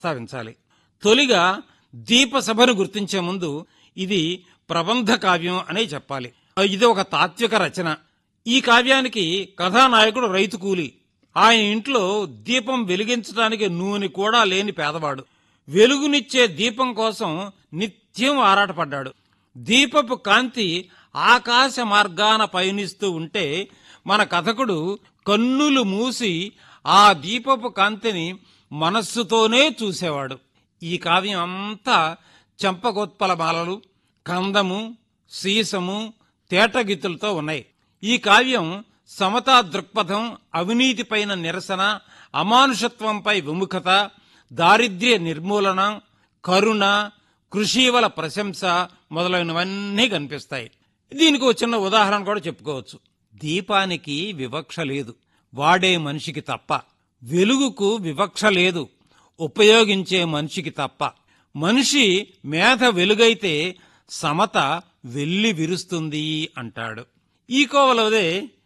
సావించాలి తొలిగా దీప సభను గుర్తించే ముందు ఇది ప్రబంధ కావ్యం అనే చెప్పాలి ఇది ఒక తాత్విక రచన ఈ కావ్యానికి కథానాయకుడు రైతు కూలి ఆయన ఇంట్లో దీపం వెలిగించడానికి నూనె కూడా లేని పేదవాడు వెలుగునిచ్చే దీపం కోసం నిత్యం ఆరాటపడ్డాడు దీపపు కాంతి ఆకాశ మార్గాన పయనిస్తూ ఉంటే మన కథకుడు కన్నులు మూసి ఆ దీపపు కాంతిని మనస్సుతోనే చూసేవాడు ఈ కావ్యం అంతా చెంపగోత్పల మాలలు కందము సీసము తేటగిత్తులతో ఉన్నాయి ఈ కావ్యం సమతా దృక్పథం అవినీతిపైన నిరసన అమానుషత్వంపై విముఖత దారిద్ర్య నిర్మూలన కరుణ కృషివల ప్రశంస మొదలైనవన్నీ కనిపిస్తాయి దీనికి ఒక చిన్న ఉదాహరణ కూడా చెప్పుకోవచ్చు దీపానికి వివక్ష లేదు వాడే మనిషికి తప్ప వెలుగుకు వివక్ష లేదు ఉపయోగించే మనిషికి తప్ప మనిషి మేధ వెలుగైతే సమత వెల్లి విరుస్తుంది అంటాడు ఈ కోవలదే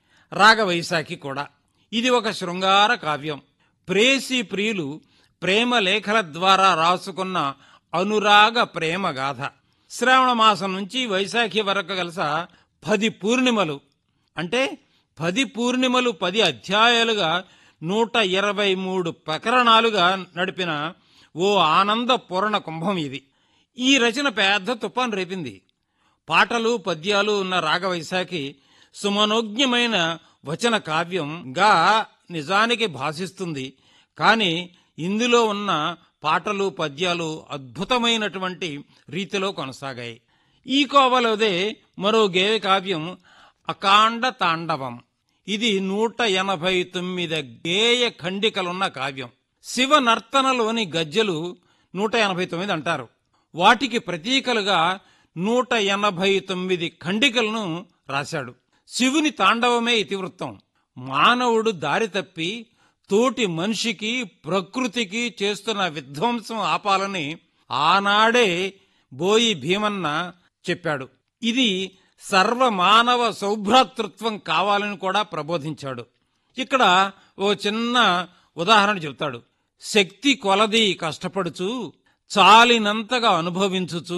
రాగవైశాఖి కూడా ఇది ఒక శృంగార కావ్యం ప్రేసి ప్రియులు ప్రేమ లేఖల ద్వారా రాసుకున్న అనురాగ ప్రేమ గాథ శ్రావణ మాసం నుంచి వైశాఖి వరకు కలిస పది పూర్ణిమలు అంటే పది పూర్ణిమలు పది అధ్యాయాలుగా నూట ఇరవై మూడు ప్రకరణాలుగా నడిపిన ఓ ఆనంద పూర్ణ కుంభం ఇది ఈ రచన పెద్ద తుఫాన్ రేపింది పాటలు పద్యాలు ఉన్న రాగవైశాఖి సుమనోజ్ఞమైన వచన కావ్యంగా నిజానికి భాషిస్తుంది కానీ ఇందులో ఉన్న పాటలు పద్యాలు అద్భుతమైనటువంటి రీతిలో కొనసాగాయి ఈ కోవలోదే మరో గేయ కావ్యం అకాండ తాండవం ఇది నూట ఎనభై తొమ్మిది గేయ ఖండికలున్న కావ్యం శివ నర్తనలోని గజ్జలు నూట ఎనభై తొమ్మిది అంటారు వాటికి ప్రతీకలుగా నూట ఎనభై తొమ్మిది ఖండికలను రాశాడు శివుని తాండవమే ఇతివృత్తం మానవుడు దారి తప్పి తోటి మనిషికి ప్రకృతికి చేస్తున్న విధ్వంసం ఆపాలని ఆనాడే బోయి భీమన్న చెప్పాడు ఇది సర్వమానవ సౌభ్రాతృత్వం కావాలని కూడా ప్రబోధించాడు ఇక్కడ ఓ చిన్న ఉదాహరణ చెప్తాడు శక్తి కొలది కష్టపడుచు చాలినంతగా అనుభవించుచు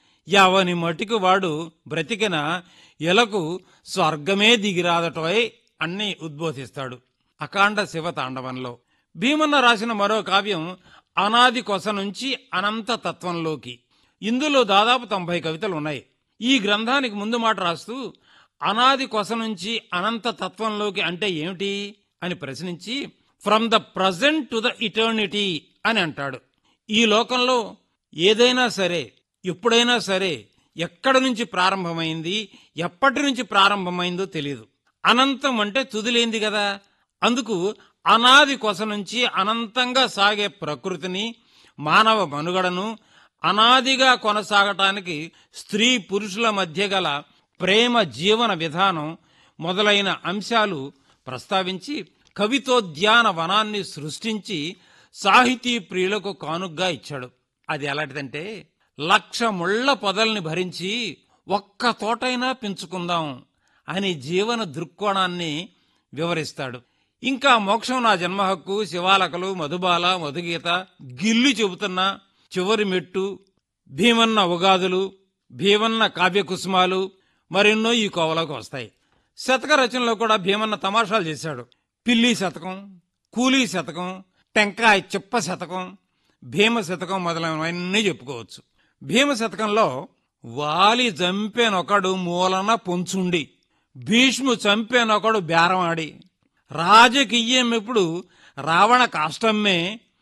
ఎవని మటికి వాడు బ్రతికిన ఎలకు స్వర్గమే దిగిరాదటోయ్ అన్ని ఉద్బోధిస్తాడు అకాండ శివ తాండవంలో భీమన్న రాసిన మరో కావ్యం అనాది కొస నుంచి అనంత తత్వంలోకి ఇందులో దాదాపు తొంభై కవితలు ఉన్నాయి ఈ గ్రంథానికి ముందు మాట రాస్తూ అనాది కొస నుంచి అనంత తత్వంలోకి అంటే ఏమిటి అని ప్రశ్నించి from the present to the eternity అని అంటాడు ఈ లోకంలో ఏదైనా సరే ఎప్పుడైనా సరే ఎక్కడి నుంచి ప్రారంభమైంది ఎప్పటి నుంచి ప్రారంభమైందో తెలియదు అనంతం అంటే తుదిలేంది కదా అందుకు అనాది కొస నుంచి అనంతంగా సాగే ప్రకృతిని మానవ మనుగడను అనాదిగా కొనసాగటానికి స్త్రీ పురుషుల మధ్య గల ప్రేమ జీవన విధానం మొదలైన అంశాలు ప్రస్తావించి కవితోద్యాన వనాన్ని సృష్టించి సాహితీ ప్రియులకు కానుగ్గా ఇచ్చాడు అది ఎలాంటిదంటే లక్ష ముళ్ల పొదల్ని భరించి ఒక్క తోటైనా పెంచుకుందాం అని జీవన దృక్కోణాన్ని వివరిస్తాడు ఇంకా మోక్షం నా జన్మ హక్కు శివాలకలు మధుబాల మధుగీత గిల్లు చెబుతున్న చివరి మెట్టు భీమన్న ఉగాదులు భీమన్న కావ్యకుసుమాలు మరెన్నో ఈ కోవలోకి వస్తాయి శతక రచనలో కూడా భీమన్న తమాషాలు చేశాడు పిల్లి శతకం కూలీ శతకం టెంకాయ చిప్ప శతకం భీమ శతకం మొదలైనవన్నీ చెప్పుకోవచ్చు భీమ శతకంలో వాలి చంపేనొకడు మూలన పొంచుండి భీష్ము చంపేనొకడు బేరమాడి రాజకీయం ఎప్పుడు రావణ కాష్టమ్మే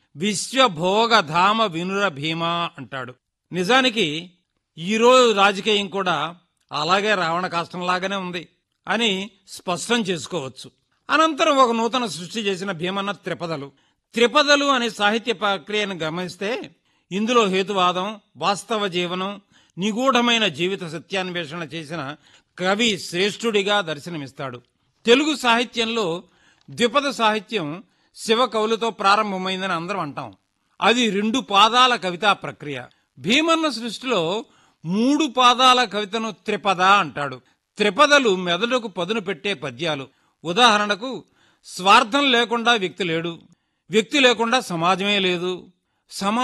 విశ్వభోగధామ వినుర భీమా అంటాడు నిజానికి ఈరోజు రాజకీయం కూడా అలాగే రావణ కాష్టంలాగానే ఉంది అని స్పష్టం చేసుకోవచ్చు అనంతరం ఒక నూతన సృష్టి చేసిన భీమన్న త్రిపదలు త్రిపదలు అనే సాహిత్య ప్రక్రియను గమనిస్తే ఇందులో హేతువాదం వాస్తవ జీవనం నిగూఢమైన జీవిత సత్యాన్వేషణ చేసిన కవి శ్రేష్ఠుడిగా దర్శనమిస్తాడు తెలుగు సాహిత్యంలో ద్విపద సాహిత్యం శివ కవులతో ప్రారంభమైందని అందరం అంటాం అది రెండు పాదాల కవితా ప్రక్రియ భీమన్న సృష్టిలో మూడు పాదాల కవితను త్రిపద అంటాడు త్రిపదలు మెదడుకు పదును పెట్టే పద్యాలు ఉదాహరణకు స్వార్థం లేకుండా వ్యక్తి లేడు వ్యక్తి లేకుండా సమాజమే లేదు సమా